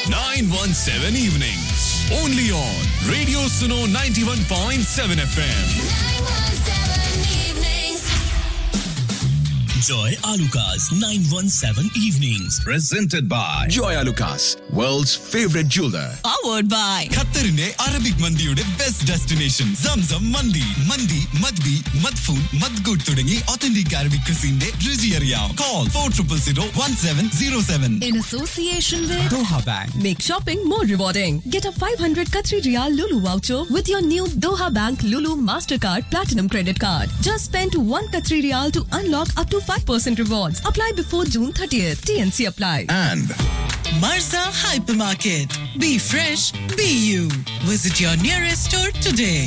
917 evenings. Only on Radio Suno 91.7 FM. Joy Alukas 917 Evenings. Presented by Joy Lucas, world's favorite jeweler. powered by ഖത്തറിന്റെ Arabic മന്തിയുടെ best destination Zamzam മന്തി മന്തി മദ്ബി മദ്ഫൂൻ മദ്ഗുഡ് തുടങ്ങി ഒത്തന്റിക് അറബിക് ക്രിസിന്റെ രുചി അറിയാം call four triple zero one seven zero seven in association with Doha bank Make shopping more rewarding. Get a 500 Qatari Riyal Lulu voucher with your new Doha Bank Lulu Mastercard Platinum Credit Card. Just spend 1 Qatari Riyal to unlock up to 5% rewards. Apply before June 30th. TNC apply. And Marza Hypermarket. Be fresh, be you. Visit your nearest store today.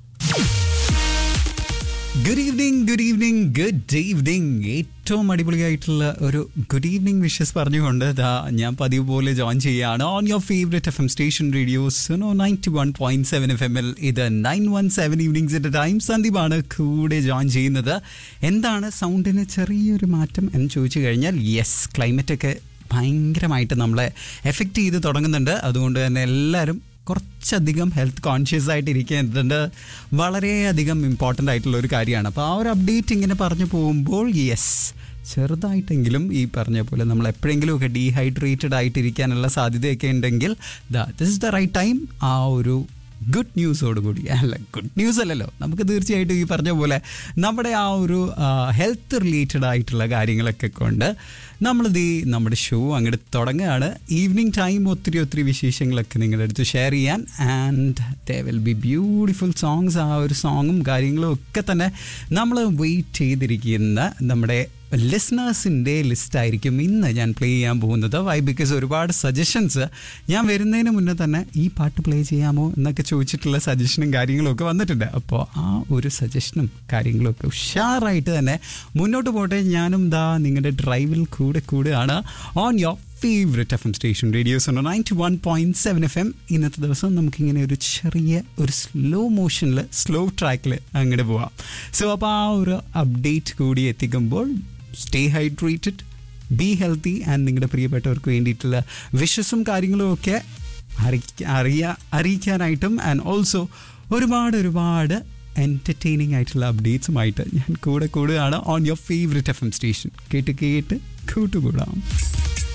Good evening good evening good evening ഏറ്റവും അടിപൊളിയായിട്ടുള്ള ഒരു good evening wishes പറഞ്ഞുകൊണ്ട് ദാ ഞാൻ പതിവ് പോലെ join ചെയ്യുകയാണ് on your favourite F M station radios ninety one point seven F M L ഇത് നയൻ വൺ സെവൻ ഈവനിങ്സിൻ്റെ ടൈം സന്ദീപാണ് കൂടെ ജോയിൻ ചെയ്യുന്നത് എന്താണ് സൗണ്ടിന് ചെറിയൊരു മാറ്റം എന്ന് ചോദിച്ചു കഴിഞ്ഞാൽ യെസ് ക്ലൈമറ്റൊക്കെ ഭയങ്കരമായിട്ട് നമ്മളെ എഫക്റ്റ് ചെയ്ത് തുടങ്ങുന്നുണ്ട് അതുകൊണ്ട് തന്നെ എല്ലാവരും കുറച്ചധികം ഹെൽത്ത് കോൺഷ്യസ് ആയിട്ട് ഇരിക്കേണ്ടതുണ്ട് വളരെയധികം ഇമ്പോർട്ടൻ്റ് ആയിട്ടുള്ള ഒരു കാര്യമാണ് അപ്പോൾ ആ ഒരു അപ്ഡേറ്റ് ഇങ്ങനെ പറഞ്ഞു പോകുമ്പോൾ യെസ് ചെറുതായിട്ടെങ്കിലും ഈ പറഞ്ഞ പോലെ നമ്മൾ എപ്പോഴെങ്കിലും ഒക്കെ ഡീഹൈഡ്രേറ്റഡ് ആയിട്ടിരിക്കാനുള്ള സാധ്യതയൊക്കെ ഉണ്ടെങ്കിൽ the this is the right time ആ ഒരു ഗുഡ് ന്യൂസോടുകൂടി അല്ല ഗുഡ് ന്യൂസ് അല്ലല്ലോ നമുക്ക് തീർച്ചയായിട്ടും ഈ പറഞ്ഞ പോലെ നമ്മുടെ ആ ഒരു ഹെൽത്ത് റിലേറ്റഡ് ആയിട്ടുള്ള കാര്യങ്ങളൊക്കെ കൊണ്ട് നമ്മളിത് ഈ നമ്മുടെ ഷോ അങ്ങോട്ട് തുടങ്ങുകയാണ് ഈവനിങ് ടൈം ഒത്തിരി ഒത്തിരി വിശേഷങ്ങളൊക്കെ നിങ്ങളുടെ അടുത്ത് ഷെയർ ചെയ്യാൻ and they will be beautiful songs ആ ഒരു സോങ്ങും കാര്യങ്ങളും ഒക്കെ തന്നെ നമ്മൾ വെയിറ്റ് ചെയ്തിരിക്കുന്ന നമ്മുടെ ലിസ്ണേഴ്സിൻ്റെ ലിസ്റ്റായിരിക്കും ഇന്ന് ഞാൻ പ്ലേ ചെയ്യാൻ പോകുന്നത് വൈ ബിക്കോസ് ഒരുപാട് സജഷൻസ് ഞാൻ വരുന്നതിന് മുന്നേ തന്നെ ഈ പാട്ട് പ്ലേ ചെയ്യാമോ എന്നൊക്കെ ചോദിച്ചിട്ടുള്ള സജഷനും കാര്യങ്ങളും ഒക്കെ വന്നിട്ടുണ്ട് അപ്പോൾ ആ ഒരു സജഷനും കാര്യങ്ങളും ഒക്കെ ഉഷാറായിട്ട് തന്നെ മുന്നോട്ട് പോട്ടെ ഞാനും ദാ നിങ്ങളുടെ ഡ്രൈവിൽ കൂടെ കൂടുകയാണ് on your favourite F M station radios ninety one point seven F M ഇന്നത്തെ ദിവസം നമുക്കിങ്ങനെ ഒരു ചെറിയ ഒരു സ്ലോ മോഷനിൽ സ്ലോ ട്രാക്കിൽ അങ്ങോട്ട് പോവാം സോ അപ്പോൾ ആ ഒരു അപ്ഡേറ്റ് കൂടി എത്തിക്കുമ്പോൾ stay hydrated be healthy and നിങ്ങളുടെ പ്രിയപ്പെട്ടവർക്ക് വേണ്ടിയിട്ടുള്ള വിഷസും കാര്യങ്ങളും ഒക്കെ അറിയിക്ക അറിയാ അറിയിക്കാനായിട്ടും ആൻഡ് ഓൾസോ ഒരുപാട് ഒരുപാട് എൻ്റർടൈനിങ് ആയിട്ടുള്ള അപ്ഡേറ്റ്സുമായിട്ട് ഞാൻ കൂടെ കൂടുകയാണ് on your favourite F M station കേട്ട് കേട്ട് കൂട്ടുകൂടാം